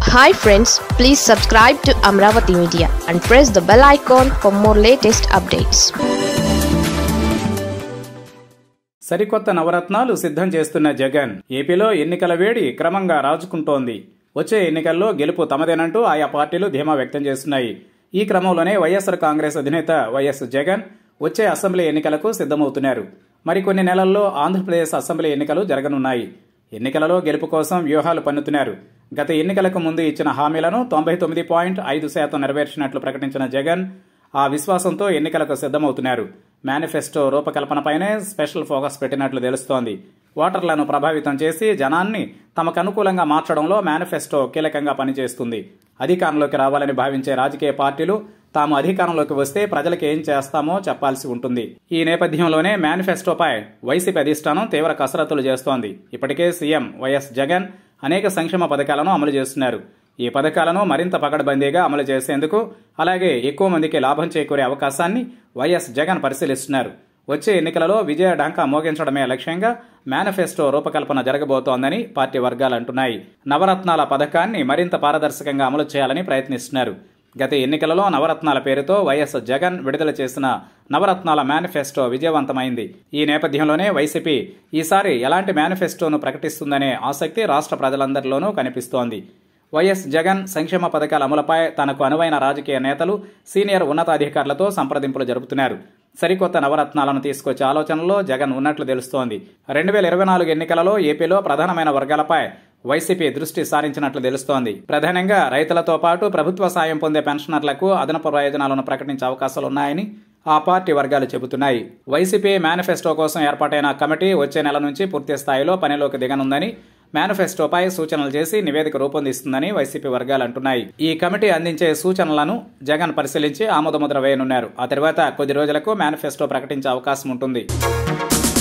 hi friends please subscribe to Amaravati media and press the bell icon for more latest updates సరికొత్త నవరత్నాలు సిద్ధం చేస్తున్న జగన్ ఏపీలో ఎన్నికల వేడి క్రమంగా రాజుకుంటోంది వచ్చే ఎన్నికల్లో గెలుపు తమదేనంటూ ఆయా పార్టీలు ధీమా వ్యక్తం చేస్తున్నాయి ఈ క్రమంలోనే వైఎస్ఆర్ కాంగ్రెస్ అధినేత వైఎస్ జగన్ వచ్చే అసెంబ్లీ ఎన్నికలకు సిద్ధమవుతున్నారు మరికొన్ని నెలల్లో ఆంధ్రప్రదేశ్ అసెంబ్లీ ఎన్నికలు జరగనున్నాయి ఎన్నికలలో గెలుపు కోసం వ్యూహాలు పన్నుతున్నారు గత ఎన్నికలకు ముందు ఇచ్చిన హామీలను తొంభై తొమ్మిది పాయింట్ ఐదు శాతం నెరవేర్చినట్లు ప్రకటించిన జగన్ ఆ విశ్వాసంతో ఎన్నికలకు సిద్ధమవుతున్నారు మేనిఫెస్టో రూపకల్పనపైనే స్పెషల్ ఫోకస్ పెట్టినట్లు తెలుస్తోంది ఓటర్లను ప్రభావితం చేసి జనాన్ని తమకు అనుకూలంగా మార్చడంలో మేనిఫెస్టో కీలకంగా పనిచేస్తుంది అధికారంలోకి రావాలని భావించే రాజకీయ పార్టీలు తాము అధికారంలోకి వస్తే ప్రజలకు ఏం చేస్తామో చెప్పాల్సి ఉంటుంది ఈ నేపథ్యంలోనే మేనిఫెస్టోపై వైసీపీ అధిష్టానం తీవ్ర కసరత్తులు చేస్తోంది ఇప్పటికే సీఎం వైఎస్ జగన్ అనేక సంక్షేమ పథకాలను అమలు చేస్తున్నారు ఈ పథకాలను మరింత పకడ్బందీగా అమలు చేసేందుకు అలాగే ఎక్కువ మందికి లాభం చేకూరే అవకాశాన్ని వైఎస్ జగన్ పరిశీలిస్తున్నారు వచ్చే ఎన్నికలలో విజయ ఢంకా మోగించడమే లక్ష్యంగా మేనిఫెస్టో రూపకల్పన జరగబోతోందని పార్టీ వర్గాలు అంటున్నాయి నవరత్నాల పథకాన్ని మరింత పారదర్శకంగా అమలు చేయాలని ప్రయత్నిస్తున్నారు గత ఎన్నికలలో నవరత్నాల పేరుతో వైఎస్ జగన్ విడుదల చేసిన నవరత్నాల మేనిఫెస్టో విజయవంతమైంది ఈ నేపథ్యంలోనే వైసీపీ ఈసారి ఎలాంటి మేనిఫెస్టోను ప్రకటిస్తుందనే ఆసక్తి రాష్ట్ర ప్రజలందరిలోనూ కనిపిస్తోంది వైఎస్ జగన్ సంక్షేమ పథకాల అమలుపై తనకు అనువైన రాజకీయ నేతలు సీనియర్ ఉన్నతాధికారులతో సంప్రదింపులు జరుపుతున్నారు సరికొత్త నవరత్నాలను తీసుకొచ్చే ఆలోచనలో జగన్ ఉన్నట్లు తెలుస్తోంది రెండు వేల ఇరవై నాలుగు ఎన్నికలలో ఏపీలో ప్రధానమైన వర్గాలపై వైసీపీ దృష్టి సారించినట్లు తెలుస్తోంది ప్రధానంగా రైతులతో పాటు ప్రభుత్వ సాయం పొందే పెన్షనర్లకు అదనపు ప్రయోజనాలను ప్రకటించే అవకాశాలున్నాయని ఆ పార్టీ వర్గాలు చెబుతున్నాయి వైసీపీ మేనిఫెస్టో కోసం ఏర్పాటైన కమిటీ వచ్చే నెల నుంచి పూర్తి స్థాయిలో పనిలోకి దిగనుందని మేనిఫెస్టోపై సూచనలు చేసి నివేదిక రూపొందిస్తుందని వైసీపీ వర్గాలు అంటున్నాయి ఈ కమిటీ అందించే సూచనలను జగన్ పరిశీలించి ఆమోదముద్ర వేయనున్నారు ఆ తర్వాత కొద్ది రోజులకు మేనిఫెస్టో ప్రకటించే అవకాశం ఉంటుంది